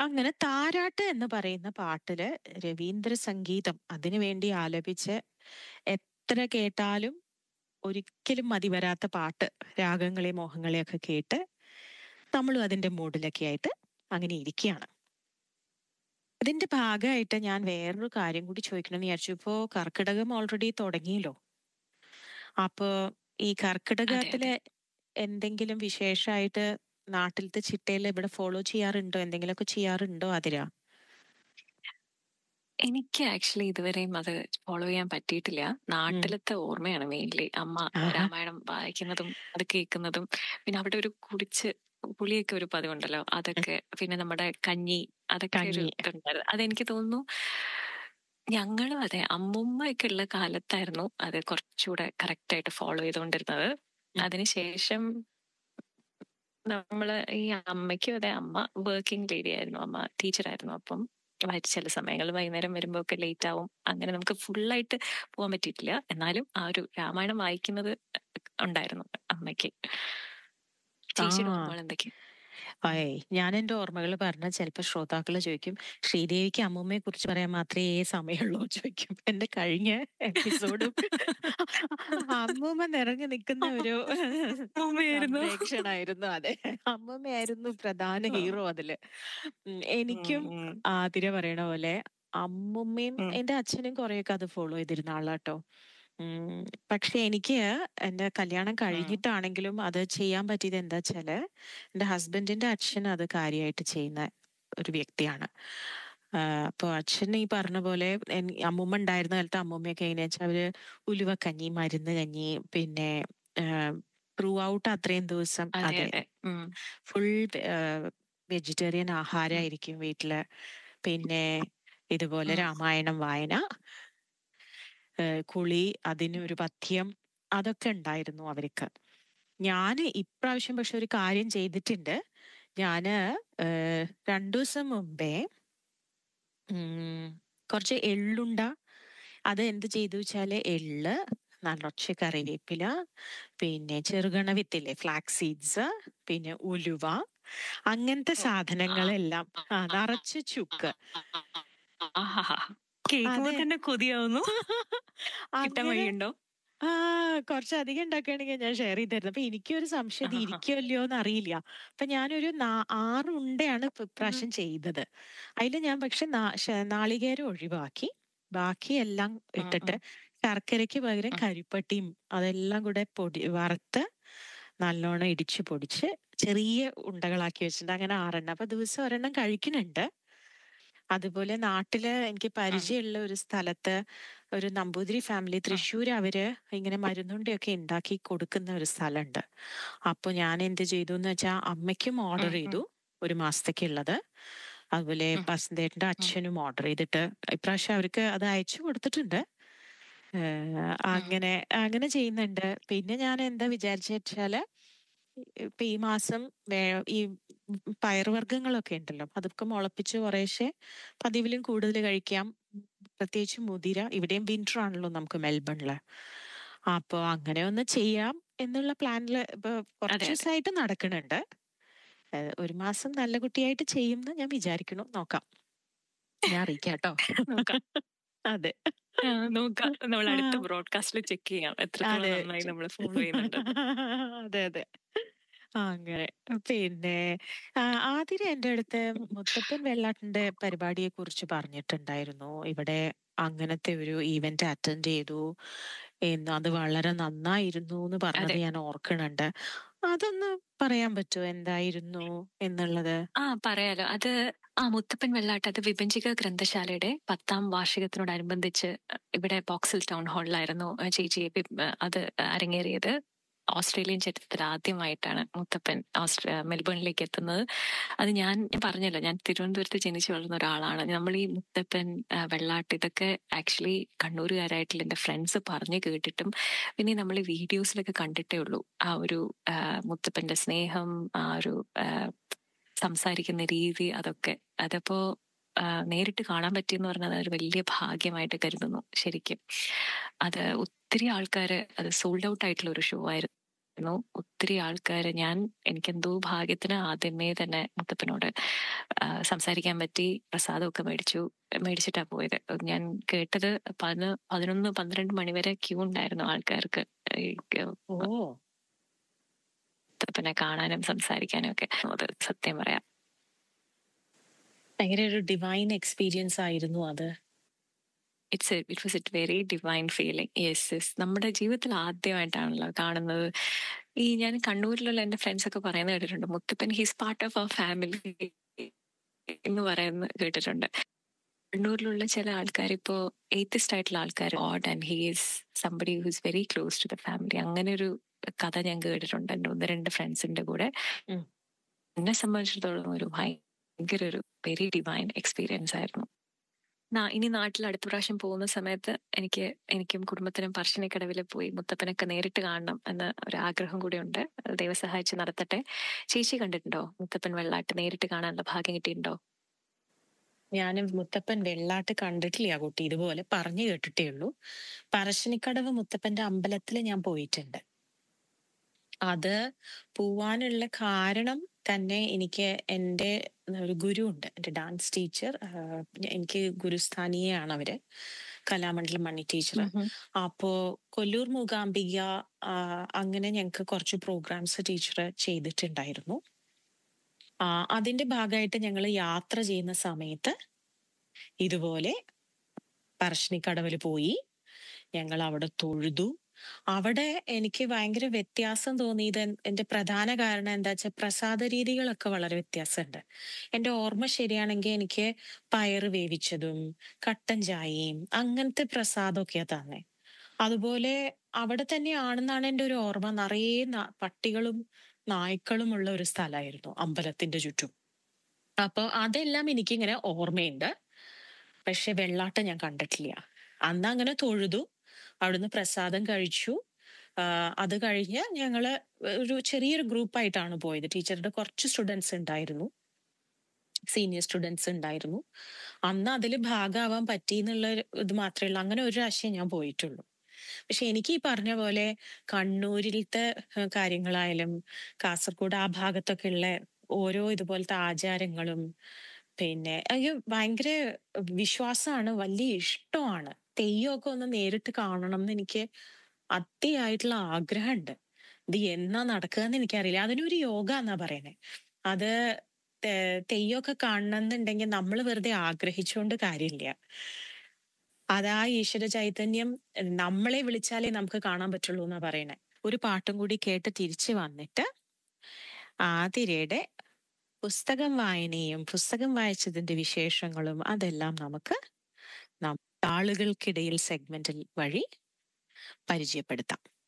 അങ്ങനെ താരാട്ട് എന്ന് പറയുന്ന പാട്ടില് രവീന്ദ്ര സംഗീതം അതിനു വേണ്ടി ആലപിച്ച് എത്ര കേട്ടാലും ഒരിക്കലും മതി വരാത്ത പാട്ട് രാഗങ്ങളെ മോഹങ്ങളെ ഒക്കെ കേട്ട് നമ്മളും അതിന്റെ മൂഡിലൊക്കെ ആയിട്ട് അങ്ങനെ ഇരിക്കുകയാണ് ഇതിന്റെ ഭാഗമായിട്ട് ഞാൻ വേറൊരു കാര്യം കൂടി ചോദിക്കണമെന്ന് വിചാരിച്ചു ഇപ്പോ കർക്കിടകം ഓൾറെഡി തുടങ്ങിയല്ലോ അപ്പൊ ഈ കർക്കിടകത്തിലെ എന്തെങ്കിലും വിശേഷമായിട്ട് നാട്ടിലത്തെ ചിട്ടയിൽ ഇവിടെ ഫോളോ ചെയ്യാറുണ്ടോ എന്തെങ്കിലുമൊക്കെ ചെയ്യാറുണ്ടോ അതിര എനിക്ക് ആക്ച്വലി ഇതുവരെയും അത് ഫോളോ ചെയ്യാൻ പറ്റിയിട്ടില്ല നാട്ടിലത്തെ ഓർമ്മയാണ് മെയിൻലി അമ്മ ആഹാ. രാമായണം വായിക്കുന്നതും അത് കേൾക്കുന്നതും പിന്നെ അവിടെ ഒരു കുടിച്ച് പുളിയൊക്കെ ഒരു പതിവുണ്ടല്ലോ അതൊക്കെ പിന്നെ നമ്മുടെ കഞ്ഞി അതൊക്കെ ഒരു കഞ്ഞി. ഇതുണ്ടായിരുന്നു അതെനിക്ക് തോന്നുന്നു ഞങ്ങളും അതെ അമ്മുമ്മയൊക്കെ ഉള്ള കാലത്തായിരുന്നു അത് കുറച്ചുകൂടെ കറക്റ്റ് ആയിട്ട് ഫോളോ ചെയ്തുകൊണ്ടിരുന്നത് അതിനുശേഷം നമ്മള് ഈ അമ്മയ്ക്കും അതെ അമ്മ വർക്കിംഗ് ലേഡി ആയിരുന്നു അമ്മ ടീച്ചറായിരുന്നു അപ്പം വൈ- ചില സമയങ്ങളിൽ വൈകുന്നേരം വരുമ്പോ ഒക്കെ ലേറ്റ് ആവും അങ്ങനെ നമുക്ക് ഫുള്ളായിട്ട് പോകാൻ പറ്റിയിട്ടില്ല എന്നാലും ആ ഒരു രാമായണം വായിക്കുന്നത് ഉണ്ടായിരുന്നു അമ്മയ്ക്ക് ചേച്ചിയുടെ ആ. ഓർമ്മകൾ എന്തൊക്കെയാ ഏയ് ഞാൻ എന്റെ ഓർമ്മകൾ പറഞ്ഞ ചിലപ്പോ ശ്രോതാക്കള് ചോദിക്കും ശ്രീദേവിക്ക് അമ്മൂമ്മയെ കുറിച്ച് പറയാൻ മാത്രമേ സമയമുള്ളൂ ചോദിക്കും എന്റെ കഴിഞ്ഞ എപ്പിസോഡും അമ്മൂമ്മ നിറഞ്ഞു നിൽക്കുന്ന ഒരു അമ്മയായിരുന്നു. സംപ്രേക്ഷണായിരുന്നു അതെ അമ്മൂമ്മയായിരുന്നു പ്രധാന ഹീറോ അതില് ഉം, എനിക്കും ഉം, ഉം. ആതിര പറയണ പോലെ അമ്മുമ്മയും ഉം. എന്റെ അച്ഛനും കുറെയൊക്കെ അത് ഫോളോ ചെയ്തിരുന്ന ആളാട്ടോ ഉം, പക്ഷെ എനിക്ക് എന്റെ കല്യാണം കഴിഞ്ഞിട്ടാണെങ്കിലും അത് ചെയ്യാൻ പറ്റിയത് എന്താ വെച്ചാല് എന്റെ ഹസ്ബൻഡിന്റെ അച്ഛൻ അത് കാര്യമായിട്ട് ചെയ്യുന്ന ഒരു വ്യക്തിയാണ് ആഹ് അപ്പൊ അച്ഛൻ ഈ പറഞ്ഞ പോലെ എൻ- അമ്മൂമ്മ ഉണ്ടായിരുന്ന കാലത്ത് അമ്മൂമ്മയൊക്കെ എങ്ങനെയാ വെച്ചാൽ അവര് ഉലുവക്കഞ്ഞി മരുന്ന് കഞ്ഞി പിന്നെ ത്രൂ ഔട്ട് അത്രയും ദിവസം അതെ അതെ അതെ ഉം. ഫുൾ വെജിറ്റേറിയൻ ആഹാരമായിരിക്കും വീട്ടില് പിന്നെ ഇതുപോലെ ഉം. രാമായണം വായന ഏഹ് കുളി അതിനൊരു പഥ്യം അതൊക്കെ ഉണ്ടായിരുന്നു അവർക്ക് ഞാന് ഇപ്രാവശ്യം പക്ഷെ ഒരു കാര്യം ചെയ്തിട്ടുണ്ട് ഞാന് ഏഹ് രണ്ടു ദിവസം മുമ്പേ ഉം, കുറച്ച് എള്ളുണ്ട അത് എന്ത് ചെയ്തു വെച്ചാല് എള്ള് നിറച്ച് കറിവേപ്പില പിന്നെ ചെറുകണ വിത്തില്ലേ ഫ്ലാക്സ് സീഡ്സ് പിന്നെ ഉലുവ അങ്ങനത്തെ സാധനങ്ങളെല്ലാം ആ നിറച്ച് ചുക്ക് ആഹാഹാ. കേൾക്കുമ്പോ അതെ. തന്നെ കൊതിയാവുന്നു കിട്ടാൻ അങ്ങനെ വഴിയുണ്ടോ ആ കുറച്ചധികം ഉണ്ടാക്കുകയാണെങ്കിൽ ഞാൻ ഷെയർ ചെയ്തായിരുന്നു അപ്പൊ എനിക്കൊരു സംശയം ഇത് ആഹാ. ഇരിക്കുമല്ലോ എന്ന് അറിയില്ല അപ്പൊ ഞാനൊരു നാ- ആറ് ഉണ്ടയാണ് ഇപ്പൊ ഇപ്രാവശ്യം ചെയ്തത് അതിൽ ഞാൻ പക്ഷെ നാ- ശ- നാളികേരം ഒഴിവാക്കി ബാക്കി എല്ലാം ഇട്ടിട്ട് ശർക്കരയ്ക്ക് പകരം ഉം. കരിപ്പട്ടിയും അതെല്ലാം കൂടെ പൊടി വറുത്ത് നല്ലോണം ഇടിച്ച് പൊടിച്ച് ചെറിയ ഉണ്ടകളാക്കി വെച്ചിട്ടുണ്ട് അങ്ങനെ ആറെണ്ണം അപ്പൊ ദിവസം ഒരെണ്ണം കഴിക്കുന്നുണ്ട് അതുപോലെ നാട്ടില് എനിക്ക് പരിചയമുള്ള ഒരു സ്ഥലത്ത് ഒരു നമ്പൂതിരി ഫാമിലി തൃശ്ശൂർ അവര് ഇങ്ങനെ മരുന്നുണ്ടിയൊക്കെ ഉണ്ടാക്കി കൊടുക്കുന്ന ഒരു സ്ഥലമുണ്ട് അപ്പൊ ഞാൻ എന്ത് ചെയ്തു എന്ന് വെച്ചാൽ അമ്മയ്ക്കും ഓർഡർ ഉം, ഉം. ചെയ്തു ഒരു മാസത്തേക്കുള്ളത് അതുപോലെ ഉം. പസന്തേട്ടന്റെ അച്ഛനും ഓർഡർ ചെയ്തിട്ട് ഇപ്രാവശ്യം അവർക്ക് അത് അയച്ചു കൊടുത്തിട്ടുണ്ട് ഏഹ് അങ്ങനെ അങ്ങനെ ചെയ്യുന്നുണ്ട് പിന്നെ ഞാൻ എന്താ വിചാരിച്ച വെച്ചാല് ഇപ്പൊ ഈ മാസം വേ- ഈ പയറുവർഗ്ഗങ്ങളൊക്കെ ഉണ്ടല്ലോ അതൊക്കെ മുളപ്പിച്ച് കുറേശ്ശെ പതിവിലും കൂടുതൽ കഴിക്കാം പ്രത്യേകിച്ച് മുതിര ഇവിടെയും വിന്റർ ആണല്ലോ നമുക്ക് മെൽബണില് അപ്പൊ അങ്ങനെ ഒന്ന് ചെയ്യാം എന്നുള്ള പ്ലാനില് ഇപ്പൊ കുറച്ച് അതെ. ദിവസമായിട്ട് നടക്കണുണ്ട് ഏഹ് ഒരു മാസം നല്ല കുട്ടിയായിട്ട് ചെയ്യുമെന്ന് ഞാൻ വിചാരിക്കണു നോക്കാം ഞാൻ അറിയിക്കാം കേട്ടോ നോക്കാം. അതെ ആ, നോക്കാം നമ്മൾ അടുത്ത ആ. ബ്രോഡ്കാസ്റ്റിൽ ചെക്ക് ചെയ്യാം എത്രത്തോളം അതെ നന്നായി നമ്മൾ ഫോളോ ചെയ്യുന്നുണ്ട് അതെ അതെ ആ, അങ്ങനെ പിന്നെ ആ, ആതിര എന്റെ അടുത്ത് മുത്തപ്പൻ വെള്ളാട്ടിന്റെ പരിപാടിയെ കുറിച്ച് പറഞ്ഞിട്ടുണ്ടായിരുന്നു ഇവിടെ അങ്ങനത്തെ ഒരു ഈവന്റ് അറ്റൻഡ് ചെയ്തു എന്ന് അത് വളരെ നന്നായിരുന്നു എന്ന് പറഞ്ഞത് അതെ. ഞാൻ ഓർക്കണുണ്ട് അതൊന്ന് പറയാൻ പറ്റുമോ എന്തായിരുന്നു എന്നുള്ളത് ആ പറയാലോ അത് ആ മുത്തപ്പൻ വെള്ളാട്ട് അത് വിഭജിക ഗ്രന്ഥശാലയുടെ പത്താം വാർഷികത്തിനോടനുബന്ധിച്ച് ഇവിടെ ബോക്സിൽ ടൗൺ ഹാളിലായിരുന്നു ആ, ചേച്ചി വി- അത് അരങ്ങേറിയത് ഓസ്ട്രേലിയൻ ചരിത്രത്തിൽ ആദ്യമായിട്ടാണ് മുത്തപ്പൻ ഓസ്ട്രേ മെൽബണിലേക്ക് എത്തുന്നത് അത് ഞാൻ പറഞ്ഞല്ലോ ഞാൻ തിരുവനന്തപുരത്ത് ജനിച്ചു വളർന്ന ഒരാളാണ് നമ്മൾ ഈ മുത്തപ്പൻ ആ, വെള്ളാട്ട് ഇതൊക്കെ ആക്ച്വലി കണ്ണൂരുകാരായിട്ടുള്ള എൻ്റെ ഫ്രണ്ട്സ് പറഞ്ഞു കേട്ടിട്ടും പിന്നെ നമ്മൾ ഈ വീഡിയോസിലൊക്കെ കണ്ടിട്ടേ ഉള്ളൂ ആ ഒരു ആ, മുത്തപ്പന്റെ സ്നേഹം ആ ഒരു ആ, സംസാരിക്കുന്ന രീതി അതൊക്കെ അതപ്പോ ആ, നേരിട്ട് കാണാൻ പറ്റിയെന്ന് പറഞ്ഞാൽ അതൊരു വലിയ ഭാഗ്യമായിട്ട് കരുതുന്നു ശരിക്കും അത് ഒത്തിരി ആൾക്കാര് അത് സോൾഡ് ഔട്ട് ആയിട്ടുള്ള ഒരു ഷോ ആയിരുന്നു ന്നു. ഒത്തിരി ആൾക്കാര് ഞാൻ എനിക്കെന്തോ ഭാഗ്യത്തിന് ആദ്യമേ തന്നെ മുത്തപ്പനോട് ആഹ് സംസാരിക്കാൻ പറ്റി. പ്രസാദമൊക്കെ മേടിച്ചു. മേടിച്ചിട്ടാ പോയത്. ഞാൻ കേട്ടത് പതിനൊ 11, 12 മണിവരെ ക്യൂ ഉണ്ടായിരുന്നു ആൾക്കാർക്ക്. ഈ ക ഓ! മുത്തപ്പനെ കാണാനും സംസാരിക്കാനും ഒക്കെ. അത് സത്യം പറയാം. ഭയങ്കര ഒരു ഡിവൈൻ എക്സ്പീരിയൻസ് ആയിരുന്നു അത്. It's a it was a very divine feeling. Yes, yes. നമ്മുടെ ജീവിതത്തിൽ ആദ്യമായിട്ടാണല്ലോ കാണുന്നത്. ഈ ഞാൻ കണ്ണൂരിലുള്ള എന്റെ ഫ്രണ്ട്സ് ഒക്കെ പറയുന്നത് കേട്ടിട്ടുണ്ട്. Muthappan he's part of our family എന്ന് പറയുന്നത് കേട്ടിട്ടുണ്ട്. കണ്ണൂരിലുള്ള ചില ആൾക്കാർ ഇപ്പോ എയ്ത്തിസ്റ്റ് ആയിട്ടുള്ള ആൾക്കാർ god and he is somebody who is very close to the family അങ്ങനെ ഒരു കഥ ഞാൻ കേട്ടിട്ടുണ്ട് എൻ്റെ ഒന്ന് രണ്ട് ഫ്രണ്ട്സിന്റെ കൂടെ ഉം. എന്നെ സംബന്ധിച്ചിടത്തോളം ഒരു ഭയങ്കര ഒരു വെരി ഡിവൈൻ എക്സ്പീരിയൻസ് ആയിരുന്നു നാ- ഇനി നാട്ടിൽ അടുത്ത പ്രാവശ്യം പോകുന്ന സമയത്ത് എനിക്ക് എനിക്കും കുടുംബത്തിനും പറശ്ശിനിക്കടവിൽ പോയി മുത്തപ്പനൊക്കെ നേരിട്ട് കാണണം എന്ന ഒരു ആഗ്രഹം കൂടിയുണ്ട് അത് ദൈവം സഹായിച്ച് നടത്തട്ടെ ചേച്ചി കണ്ടിട്ടുണ്ടോ മുത്തപ്പൻ വെള്ളാട്ട് നേരിട്ട് കാണാനുള്ള ഭാഗ്യം കിട്ടിയിട്ടുണ്ടോ ഞാൻ മുത്തപ്പൻ വെള്ളാട്ട് കണ്ടിട്ടില്ല കുട്ടി ഇതുപോലെ പറഞ്ഞു കേട്ടിട്ടേ ഉള്ളൂ പറശ്ശിനിക്കടവ് മുത്തപ്പന്റെ അമ്പലത്തിൽ ഞാൻ പോയിട്ടുണ്ട് അത് പോവാനുള്ള കാരണം തന്നെ എനിക്ക് എൻ്റെ ഒരു ഗുരു ഉണ്ട് എൻ്റെ ഡാൻസ് ടീച്ചർ എനിക്ക് ഗുരുസ്ഥാനീയാണ് അവര് കലാമണ്ഡലം മണി ടീച്ചർ അപ്പോ കൊല്ലൂർ മൂകാംബിക ആ, അങ്ങനെ ഞങ്ങൾക്ക് കുറച്ച് പ്രോഗ്രാംസ് ടീച്ചർ ചെയ്തിട്ടുണ്ടായിരുന്നു ആ, അതിന്റെ ഭാഗമായിട്ട് ഞങ്ങൾ യാത്ര ചെയ്യുന്ന സമയത്ത് ഇതുപോലെ പറശ്ശിനിക്കടവിൽ പോയി ഞങ്ങൾ അവിടെ തൊഴുതു അവിടെ എനിക്ക് ഭയങ്കര വ്യത്യാസം തോന്നിയത് എൻ- എന്റെ പ്രധാന കാരണം എന്താ വെച്ചാൽ പ്രസാദ രീതികളൊക്കെ വളരെ വ്യത്യാസമുണ്ട് എന്റെ ഓർമ്മ ശരിയാണെങ്കിൽ എനിക്ക് പയറ് വേവിച്ചതും കട്ടൻ ചായയും അങ്ങനത്തെ പ്രസാദമൊക്കെയാ തന്നെ അതുപോലെ അവിടെ തന്നെയാണെന്നാണ് എൻ്റെ ഒരു ഓർമ്മ നിറയെ ന- പട്ടികളും നായ്ക്കളും ഉള്ള ഒരു സ്ഥലമായിരുന്നു അമ്പലത്തിന്റെ ചുറ്റും അപ്പൊ അതെല്ലാം എനിക്കിങ്ങനെ ഓർമ്മയുണ്ട് പക്ഷെ വെള്ളാട്ടം ഞാൻ കണ്ടിട്ടില്ല അന്ന് അങ്ങനെ തൊഴുതു അവിടുന്ന് പ്രസാദം കഴിച്ചു ആ, അത് കഴിഞ്ഞ് ഞങ്ങള് ഒരു ചെറിയൊരു ഗ്രൂപ്പായിട്ടാണ് പോയത് ടീച്ചറുടെ കുറച്ച് സ്റ്റുഡൻസ് ഉണ്ടായിരുന്നു സീനിയർ സ്റ്റുഡൻസ് ഉണ്ടായിരുന്നു അന്ന് അതിൽ ഭാഗമാവാൻ പറ്റി എന്നുള്ള ഒരു ഇത് മാത്രമേ ഉള്ളൂ അങ്ങനെ ഒരു പ്രാവശ്യം ഞാൻ പോയിട്ടുള്ളൂ പക്ഷെ എനിക്ക് ഈ പറഞ്ഞ പോലെ കണ്ണൂരിലത്തെ ഏഹ്, കാര്യങ്ങളായാലും കാസർഗോഡ് ആ ഭാഗത്തൊക്കെ ഉള്ള ഓരോ ഇതുപോലത്തെ ആചാരങ്ങളും പിന്നെ അയ്യോ ഭയങ്കര വിശ്വാസമാണ് വലിയ ഇഷ്ടമാണ് തെയ്യമൊക്കെ ഒന്ന് നേരിട്ട് കാണണം എന്ന് എനിക്ക് അതിയായിട്ടുള്ള ആഗ്രഹമുണ്ട് ഇത് എന്നാ നടക്കുക എന്ന് എനിക്കറിയില്ല അതിനൊരു യോഗ എന്നാ പറയുന്നത് അത് തെ- തെയ്യമൊക്കെ കാണണമെന്നുണ്ടെങ്കിൽ നമ്മൾ വെറുതെ ആഗ്രഹിച്ചുകൊണ്ട് കാര്യമില്ല അതാ ഈശ്വര ചൈതന്യം നമ്മളെ വിളിച്ചാലേ നമുക്ക് കാണാൻ പറ്റുള്ളൂ എന്നാ പറയണേ ഒരു പാട്ടും കൂടി കേട്ട് തിരിച്ചു വന്നിട്ട് ആതിരയുടെ പുസ്തകം വായനയും പുസ്തകം വായിച്ചതിന്റെ വിശേഷങ്ങളും അതെല്ലാം നമുക്ക് നം- ആളുകൾക്കിടയിൽ സെഗ്മെന്റിൽ വഴി പരിചയപ്പെടുത്താം